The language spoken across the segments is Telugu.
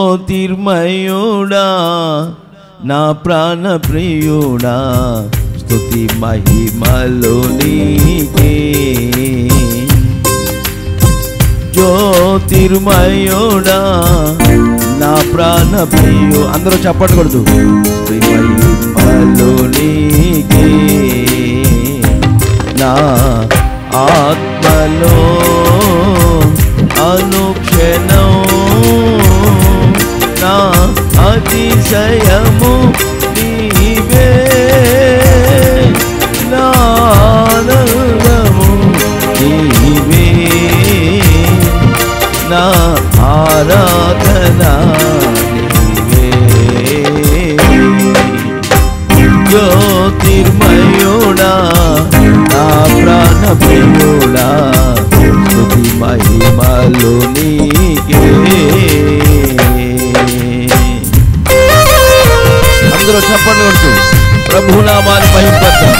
జ్యోతిర్మయుడా నా ప్రాణ ప్రియుడా స్తుతి మహిమలు నీకే జ్యోతిర్మయుడా నా ప్రాణ ప్రియు అందరూ చెప్పకూడదు స్తుతి మహిమలు నీకే నా ఆత్మలో అనుక్షణం నా అతిశయము నీవే నా ఆనందము నీవే నా ఆరాధన నీవే జ్యోతిర్మయుడా నా ప్రాణ ప్రియుడా స్తుతి మహిమలు నీకే అందరూ చెప్పండి కొడుతూ ప్రభునామాన్ని మహింపద్దాం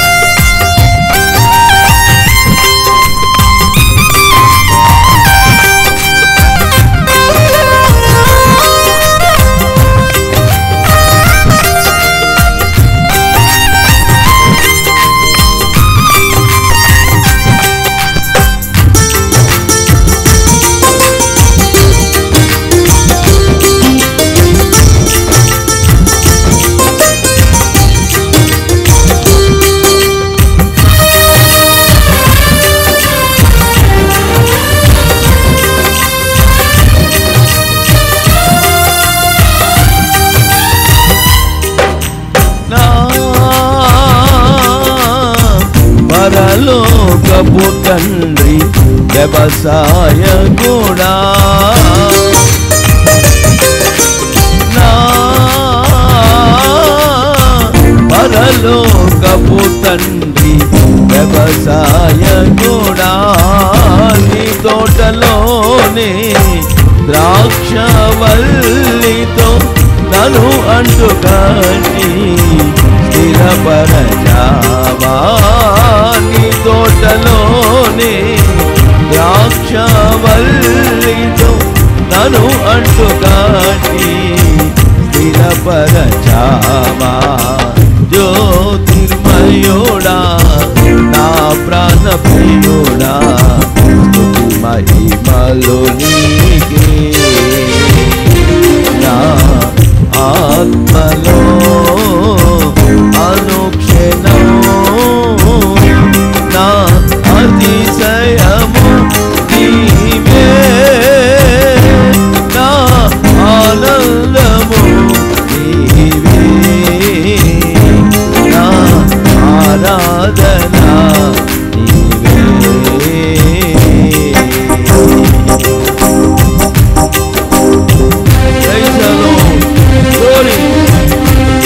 నా పరలోకపు తండ్రి వ్యవసాయ కూడా నా పరలోకపు తండ్రి వ్యవసాయ కూడా నీ తోటలోనే ద్రాక్షవల్లితో నన్ను అంటుకట్టి స్థిరపరచావా నీ తోటలోనే ద్రాక్షవల్లితో నన్ను అంటుకట్టి స్థిరపరచావా జ్యోతిర్మయుడా నా ప్రాణ ప్రియుడా స్తుతి మహిమలు నీకే నా ఆత్మలో అనుక్షణం నా అతిశయము నీవే నా ఆనందము నీవే నా ఆరాధన నీవే Praise the Lord. Glory.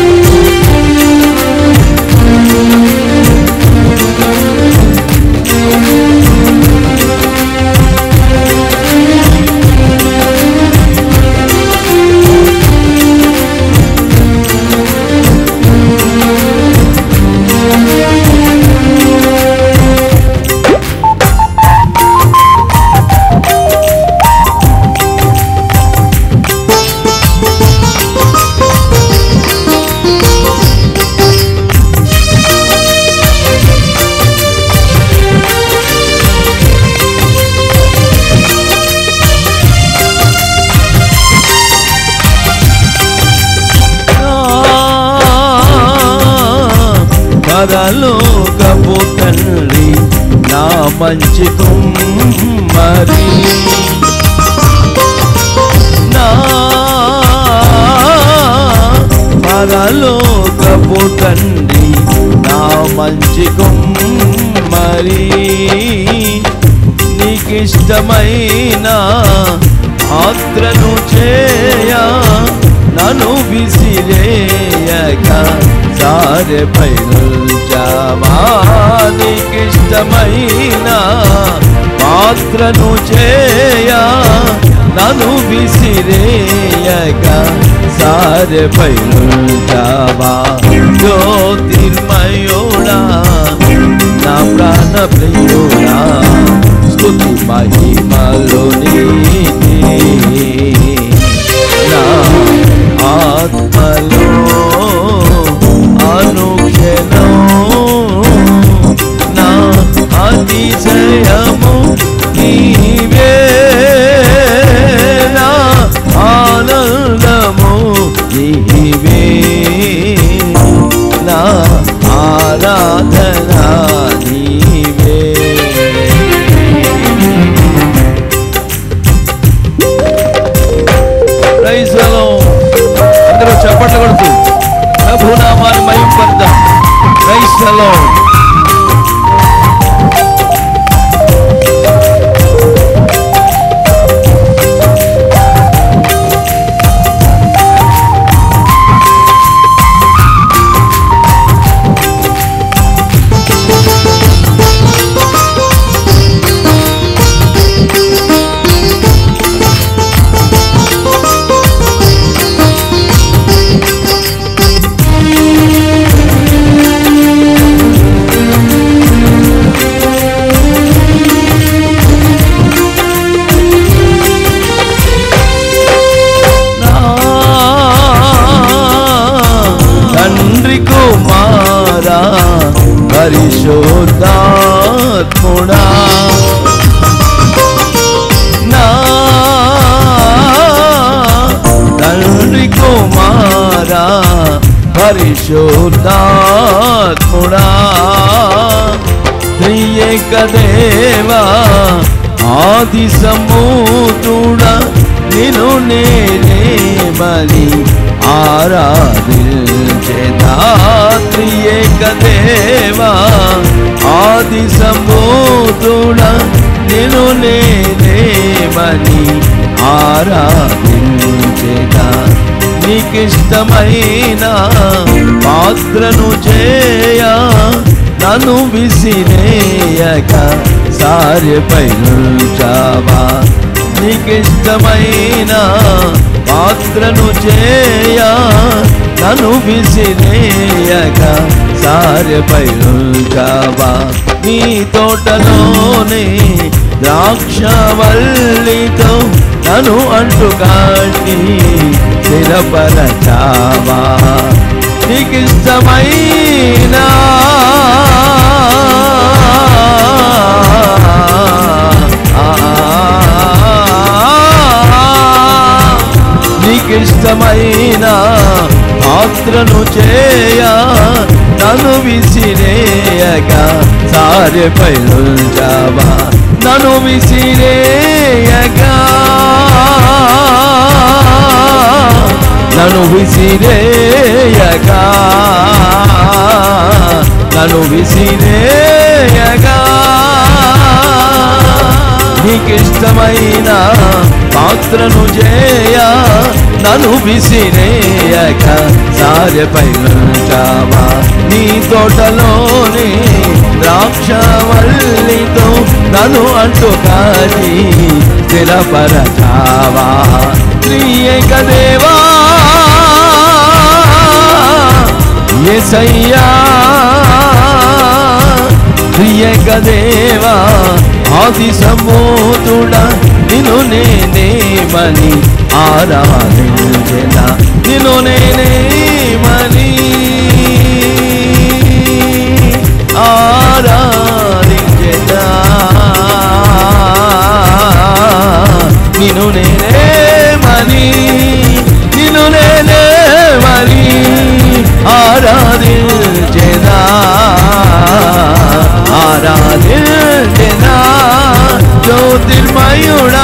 పరలోకపు తండ్రి నా మంచి కుమ్మరి నా పరలోకపు తండ్రి నా మంచి కుమ్మరి నీకిష్టమైన ఆత్రను చేయ నన్ను విసిరేయక సారె పైనుల్చావా నీకిష్టమైన పాత్రను చేయ నన్ను విసిరేయక సారె పైనుల్చావా జ్యోతిర్మయుడా నా ప్రాణ ప్రియుడా స్తుతి మహిమలో నీకే అందరూ చప్పట్లు కొడుతూ ప్రభు నామాన్ని మయం పడదాం క్రైస్తలో నా తండ్రి కుమారా పరిశోధాత్ముడా నా తండ్రి కుమారా పరిశోధాత్ముడా త్రియేక దేవా ఆది సముద్రుడా నిన్ను నేనే బలి ఆరాధించేదా త్రియేక దేవా ఆది సముద్రుడా నిన్ను నేనే బలి ఆరాధించేదా నీకిష్టమైన పాత్రను చేయ నన్ను విసిరేయక సారెపై నుంచావా నీకిష్టమైన పాత్రను చేయ నన్ను విసిరేయక సారెపై నుంచావా నీ తోటలోనే ద్రాక్షవల్లితో నన్ను అంటుకాటి స్థిరపరచావా నీకిష్టమైన నీకిష్టమైన పాత్రను చేయ నన్ను విసిరేయక సారెపై నుంచావా నన్ను విసిరేయక నన్ను విసిరేయక నన్ను విసిరేయక నీకిష్టమైన పాత్రను చేయ నన్ను విసిరేయక సారెపై నుంచావా నీ తోటలోని ద్రాక్షవల్లితో నన్ను అంటుకాని స్థిరపరచావా త్రియేక దేవా ఎసయ్యా ప్రియక దేవా ఆది సమోతుడా నిన్ను నేనేమని ఆరాధించెదా నిన్ను నేనేమని ఆరాధించెదా నిన్ను నేనేమని నిన్ను నేనేమని ఆరాధించెదా ఆరాధించెదా జ్యోతిర్మయుడా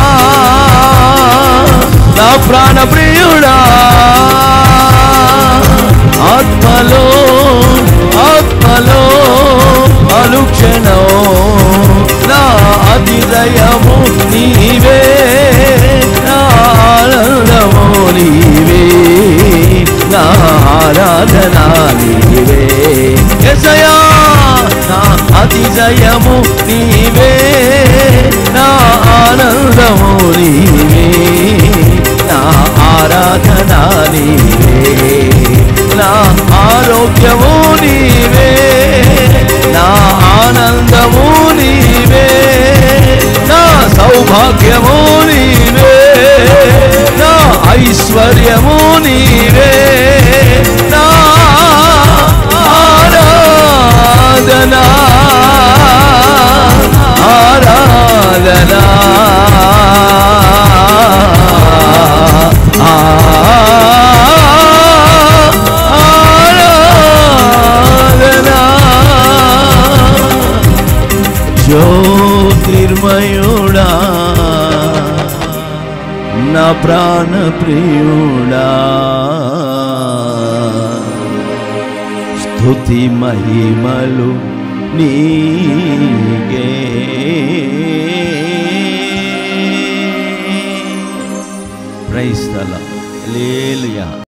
నా ప్రాణ ప్రియుడా ఆత్మలో ఆత్మలో అనుక్షణం నా అతిదయము నీవే నా ఆనందము నీవే నా ఆరాధన నీవే ఎసయా నా అతిశయము నీవే నా ఆనందము నీవే నా ఆరాధన నీవే నా ఆరోగ్యము నీవే నా ఆనందము నీవే నా సౌభాగ్యము నీవే నా ఐశ్వర్యము నీవే నా ఆరాధనా ఆరాధనా ఆరాధనా జ్యోతిర్మయుడా నా ప్రాణ ప్రియుడా స్తుతి మహిమలు నీకే ప్రైస్తల లేలుయా